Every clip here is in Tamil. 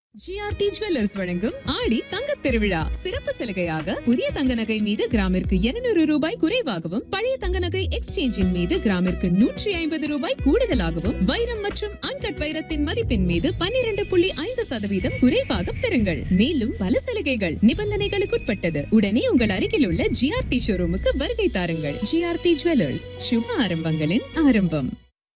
ஜிஆர்டி ஜுவல்லர்ஸ் வழங்கும் ஆடி தங்கத் திருவிழா சிறப்பு சலுகையாக புதிய தங்க நகை மீது கிராமிற்கு 200 ரூபாய் குறைவாகவும் பழைய தங்க நகை எக்ஸ்சேஞ்சின் மீது கிராமிற்கு நூற்றி ஐம்பது ரூபாய் கூடுதலாகவும் வைரம் மற்றும் அன்கட் வைரத்தின் மதிப்பின் மீது 12.5% புள்ளி ஐந்து சதவீதம் குறைவாக பெறுங்கள் மேலும் பல சலுகைகள் நிபந்தனைகளுக்குட்பட்டது உடனே உங்கள் அருகில் உள்ள ஜிஆர்டி ஷோரூமுக்கு வருகை தாருங்கள் ஜிஆர்டி ஜுவல்லர்ஸ் சுப ஆரம்பங்களின் ஆரம்பம்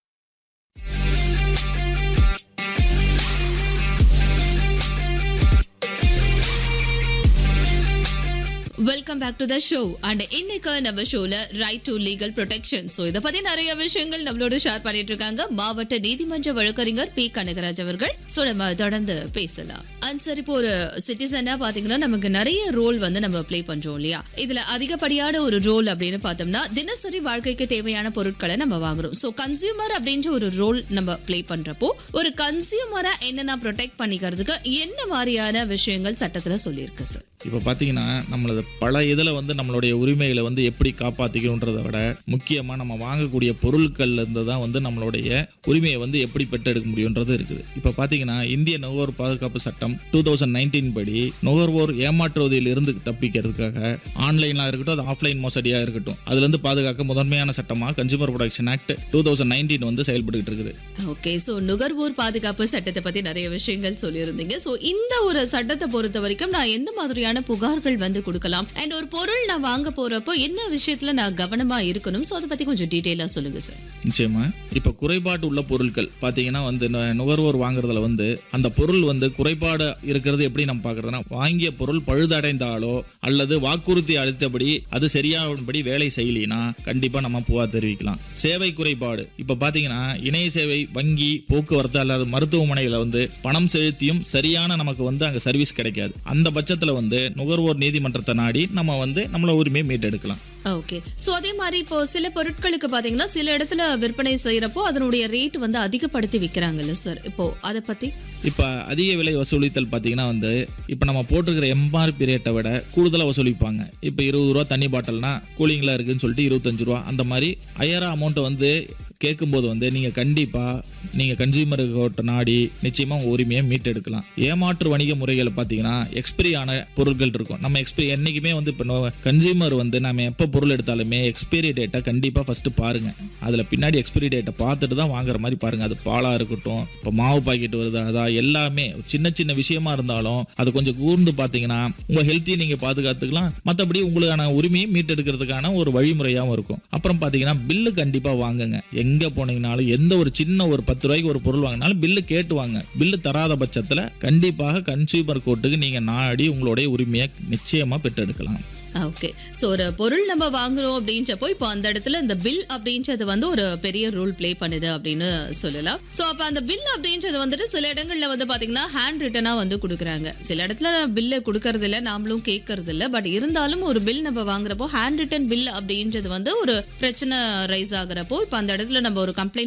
welcome back to the show and இன்னைக்கு நம்ம ஷோல right to legal protection so இதை பத்தி நிறைய விஷயங்கள் நம்மளோட ஷேர் பண்ணிட்டு இருக்காங்க மாவட்ட நீதிமன்ற வழக்கறிஞர் பி கனகராஜ் அவர்கள் ஸோ நம்ம தொடர்ந்து பேசலாம் அண்ட் சார் இப்போ ஒரு சிட்டிசனா பாத்தீங்கன்னா நமக்கு நிறைய ரோல் வந்து நம்ம ப்ளே பண்றோம் இல்லையா இதுல அதிகப்படியான ஒரு ரோல் அப்படின்னு பார்த்தோம்னா தினசரி வாழ்க்கைக்கு தேவையான பொருட்களை நம்ம வாங்குறோம் ஸோ கன்சியூமர் அப்படின்ற ஒரு ரோல் நம்ம ப்ளே பண்றப்போ ஒரு கன்சியூமரா என்னென்ன ப்ரொடெக்ட் பண்ணிக்கிறதுக்கு என்ன மாதிரியான விஷயங்கள் சட்டத்துல சொல்லியிருக்கு சார் இப்போ பார்த்தீங்கன்னா நம்மளது பல இதில் வந்து நம்மளுடைய உரிமைகளை வந்து எப்படி காப்பாற்றிக்கணுன்றதை விட முக்கியமாக நம்ம வாங்கக்கூடிய பொருட்கள்ல இருந்து தான் வந்து நம்மளுடைய உரிமையை வந்து எப்படி பெற்றெடுக்க முடியுன்றது இருக்குது இப்போ பார்த்தீங்கன்னா இந்திய நுகர்வோர் பாதுகாப்பு சட்டம் டூ தௌசண்ட் நைன்டீன் படி நுகர்வோர் ஏமாற்றுவதில் இருந்து தப்பிக்கிறதுக்காக ஆன்லைனாக இருக்கட்டும் அது ஆஃப்லைன் மோசடியாக இருக்கட்டும் அதுலேருந்து பாதுகாக்க முதன்மையான சட்டமாக consumer protection act two thousand nineteen வந்து செயல்பட்டு இருக்குது ஓகே சோ நுகர்வோர் பாதுகாப்பு சட்டத்தை பத்தி நிறைய விஷயங்கள் சொல்லியிருந்தீங்க சோ இந்த ஒரு சட்டத்தை பொறுத்த வரைக்கும் நான் எந்த மாதிரியான புகார்கள் வந்து கொடுக்கலாம் அண்ட் ஒரு பொருள் நான் வாங்க போறப்போ என்ன விஷயத்துல நான் கவனமா இருக்கணும் சோ அதை பத்தி கொஞ்சம் டீட்டெயிலா சொல்லுங்க சார் நிச்சயமா இப்போ குறைபாடு உள்ள பொருட்கள் பார்த்தீங்கன்னா வந்து நு- நுகர்வோர் வாங்குறதுல வந்து அந்த பொருள் வந்து குறைபாடு இருக்கிறது எப்படி நம்ம பார்க்கறதுனா வாங்கிய பொருள் பழுதடைந்தாலோ அல்லது வாக்குறுதி அளித்தபடி அது சரியானபடி வேலை செய்யலினா கண்டிப்பா நம்ம புகார் தெரிவிக்கலாம் சேவை குறைபாடு இப்போ பார்த்தீங்கன்னா இணைய சேவை வங்கி போக்குவரத்து அல்லது மருத்துவமனைகளை வந்து பணம் செலுத்தியும் சரியான நமக்கு வந்து அங்கே சர்வீஸ் கிடைக்காது அந்த பட்சத்தில் வந்து நுகர்வோர் நீதிமன்றத்தை நாடி நம்ம வந்து நம்மள உரிமையை மீட்டெடுக்கலாம் ஓகே சோ அதே மாதிரி இப்போ சில பொருட்களுக்கு பாத்தீங்கன்னா சில இடத்துல விற்பனை செய்யறப்போ அதனுடைய ரேட் வந்து அதிகப்படுத்தி விக்கிறாங்கல்ல சார் இப்போ அதை பத்தி இப்போ அதிக விலை வசூலித்தல் பார்த்தீங்கன்னா வந்து இப்போ நம்ம போட்டிருக்கிற எம்ஆர்பி ரேட்டை விட கூடுதலாக வசூலிப்பாங்க இப்போ இருபது ரூபா தண்ணி பாட்டில்னா கூலிங்கில் இருக்குன்னு சொல்லிட்டு இருபத்தஞ்சு ரூபா அந்த மாதிரி ஹையரா அமௌண்ட்டை வந்து கேட்கும்போது வந்து நீங்கள் கண்டிப்பாக நீங்கள் கன்சியூமர் கோர்ட்டை நாடி நிச்சயமாக உங்கள் உரிமையை மீட்டெடுக்கலாம் ஏமாற்று வணிக முறைகளை பார்த்தீங்கன்னா எக்ஸ்பிரி ஆன பொருட்கள் இருக்கும் நம்ம எக்ஸ்பிரி என்றைக்குமே வந்து இப்போ கன்சியூமர் வந்து நம்ம எப்போ பொருள் எடுத்தாலுமே எக்ஸ்பைரி டேட்டை கண்டிப்பாக ஃபஸ்ட்டு பாருங்கள் அதில் பின்னாடி எக்ஸ்பைரி டேட்டை பார்த்துட்டு தான் வாங்குற மாதிரி பாருங்கள் அது பாலாக இருக்கட்டும் இப்போ மாவு பாக்கெட் வருது அதா எல்லாமே சின்ன சின்ன விஷயமா இருந்தாலும் அது கொஞ்சம் கூர்ந்து பார்த்தீங்கன்னா உங்கள் ஹெல்த்தையும் நீங்கள் பாதுகாத்துக்கலாம் மற்றபடி உங்களுக்கான உரிமையை மீட்டெடுக்கிறதுக்கான ஒரு வழிமுறையாகவும் இருக்கும் அப்புறம் பார்த்தீங்கன்னா பில்லு கண்டிப்பாக வாங்குங்க எங்கே போனீங்கனாலும் எந்த ஒரு சின்ன ஒரு பத்து ரூபாய்க்கு ஒரு பொருள் வாங்கினாலும் பில்லு கேட்டு வாங்க பில்லு தராத பட்சத்தில் கண்டிப்பாக கன்சியூமர் கோர்ட்டுக்கு நீங்கள் நாடி உங்களுடைய உரிமையை நிச்சயமாக பெற்றெடுக்கலாம் ஓகே சோ ஒரு பொருள் நம்ம வாங்குறோம் அப்படின்றப்போ இப்போ அந்த இடத்துல இந்த பில் அப்படின்றது வந்து ஒரு பெரிய ரோல் ப்ளே பண்ணுது அப்படின்னு சொல்லலாம் சோ அப்ப அந்த பில் அப்படின்றது வந்துட்டு சில இடங்கள்ல வந்து பாத்தீங்கன்னா ஹேண்ட் ரிட்டனா வந்து கொடுக்குறாங்க சில இடத்துல பில்லு கொடுக்கறது இல்ல நாமளும் கேட்கறது இல்ல பட் இருந்தாலும் ஒரு பில் நம்ம வாங்குறப்போ ஹேண்ட் ரிட்டன் பில் அப்படின்றது வந்து ஒரு பிரச்சனை ரைஸ் ஆகுறப்போ இப்போ அந்த இடத்துல நம்ம ஒரு கம்ப்ளைண்ட்